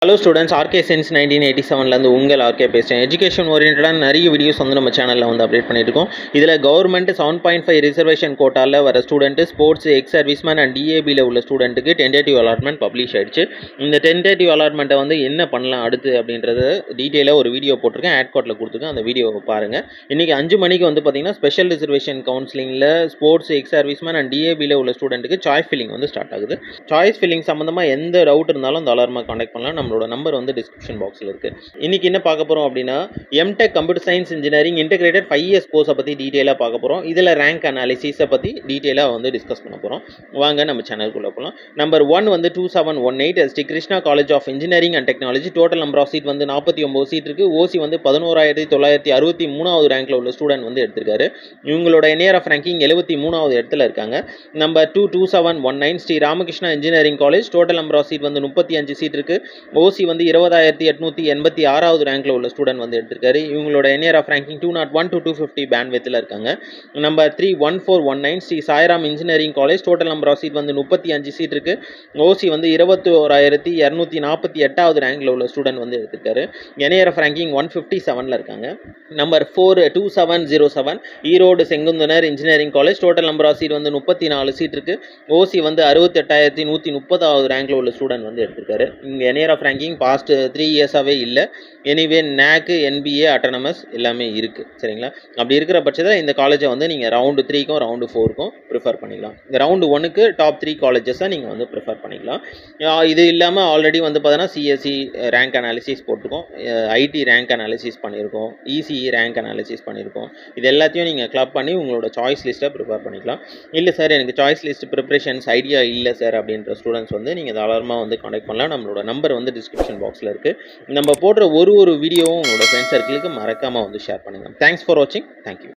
hello students RK since nineteen eighty செவன்லேருந்து உங்கள் RK பேசுகிறேன் எஜுகேஷன் ஓரியன்டான நிறைய வீடியோஸ் வந்து நம்ம சேனலில் வந்து அப்டேட் பண்ணிட்டு இருக்கோம் இதில் government seven point five reservation கோட்டாவில் வர student sports ex serviceman and டிஏபியில் உள்ள ஸ்டூடெண்ட்டுக்கு டென்டேட்டிவ் அலாட்மெண்ட் பப்ளிஷ் ஆயிடுச்சு இந்த டென்டேட்டிவ் அலாட்மெண்ட்டை வந்து என்ன பண்ணலாம் அடுத்து அப்படின்றத டீட்டெயிலாக ஒரு வீடியோ போட்டிருக்கேன் ஆட் கோட்டில் கொடுத்துருக்கேன் அந்த வீடியோவை பாருங்கள் இன்றைக்கி அஞ்சு மணிக்கு வந்து பார்த்தீங்கன்னா ஸ்பெஷல் ரிசர்வேஷன் கவுன்சிலிங்கில் ஸ்போர்ட்ஸ் எக்ஸ் சர்வீஸ்மேன் அண்ட் டிஏபியில் உள்ள ஸ்டூடெண்ட்டுக்கு சாய்ஸ் ஃபில்லிங் வந்து ஸ்டார்ட் ஆகுது சாய்ஸ் ஃபில்லிங் சம்மந்தமாக எந்த டவுட் இருந்தாலும் அந்த அலாரமாக காண்டாக்ட் பண்ணலாம் நம்மளோட நம்பர் வந்து டிஸ்கிரிப்ஷன் பாக்ஸில் இருக்குது இன்றைக்கி என்ன பார்க்க போகிறோம் அப்படின்னா MTech computer science engineering integrated five years கோர்ஸை பற்றி டீட்டெயிலாக பார்க்க போகிறோம் இதில் ரேங்க் அனாலிசிஸை பற்றி டீட்டெயிலாக வந்து டிஸ்கஸ் பண்ண போகிறோம் வாங்க நம்ம சேனலுக்குள்ளே போகலாம் நம்பர் ஒன் வந்து two seven one eight Sri Krishna college of engineering and technology total number of seat வந்து நாற்பத்தி ஒம்பது சீட் இருக்குது ஓசி வந்து பதினோராயிரத்தி தொள்ளாயிரத்தி அறுபத்தி மூணாவது ரேங்க்கில் உள்ள ஸ்டூடெண்ட் வந்து எடுத்திருக்காரு இவங்களோட என்ஏஆர் ஆஃப் ரேங்கிங் எழுபத்தி மூணாவது இடத்துல இருக்காங்க number two two seven one nine Sri Ramakrishna engineering college total number of seat வந்து முப்பத்தி அஞ்சு சீட் இருக்குது ஓசி வந்து இருபதாயிரத்தி எட்நூற்றி எண்பத்தி ஆறாவது ரேங்க்கில் உள்ள ஸ்டூடெண்ட் வந்து எடுத்திருக்காரு இவங்களோட NAR of ranking two nought one to two fifty band வித்தில் இருக்காங்க number three one four one nine Sri Sairam engineering college total number of seat வந்து முப்பத்தி அஞ்சு சீட் இருக்குது ஓசி வந்து இருபத்தி ஓராயிரத்தி இரநூத்தி நாற்பத்தி எட்டாவது ரேங்கில் உள்ள ஸ்டூடெண்ட் வந்து எடுத்திருக்காரு NAR of ranking one fifty செவனில் இருக்காங்க number four two seven zero seven Erode Sengunthar engineering college total number of seat வந்து முப்பத்தி நாலு சீட் இருக்குது ஓசி வந்து அறுபத்தெட்டாயிரத்தி நூற்றி முப்பதாவது ரேங்கில் உள்ள ஸ்டூடெண்ட் வந்து எடுத்திருக்காரு இங்கே NAR of ranking past three இயர்ஸாகவே இல்லை எனிவே நேக்கு என்பிஏ அட்டானமஸ் எல்லாமே இருக்குது சரிங்களா அப்படி இருக்கிற பட்சத்தில் இந்த காலேஜை வந்து நீங்கள் ரவுண்டு த்ரீக்கும் ரவுண்டு ஃபோருக்கும் ப்ரிஃபர் பண்ணிக்கலாம் இந்த ரவுண்டு ஒன்றுக்கு டாப் த்ரீ காலேஜஸை நீங்கள் வந்து ப்ரிஃபர் பண்ணிக்கலாம் ஆஹ் இது இல்லாமல் ஆல்ரெடி வந்து பார்த்தீங்கன்னா சிஎஸ்சி ரேங்க் அனாலிசிஸ் போட்டிருக்கோம் ஐடி ரேங்க் அனாலிசிஸ் பண்ணியிருக்கோம் இசிஇ ரேங்க் அனாலிசிஸ் பண்ணியிருக்கோம் இது எல்லாத்தையும் நீங்கள் கிளப் பண்ணி உங்களோட சாய்ஸ் லிஸ்ட்டை ப்ரிப்பேர் பண்ணிக்கலாம் இல்லை சார் எனக்கு சாய்ஸ் லிஸ்ட் ப்ரிப்ரேஷன்ஸ் ஐடியா இல்லை சார் அப்படின்ற ஸ்டூடெண்ட்ஸ் வந்து நீங்கள் தாராளமாக வந்து காண்டாக்ட் பண்ணலாம் நம்மளோட நம்பர் வந்து டிஸ்கிரிப்ஷன் பாக்ஸில் இருக்குது நம்ம போடுற ஒரு ஒரு வீடியோவும் உங்களோட ஃப்ரெண்ட்ஸ் சர்க்கிளுக்கு மறக்காமல் வந்து ஷேர் பண்ணுங்கள் தேங்க்ஸ் ஃபார் வாட்சிங் தேங்க்யூ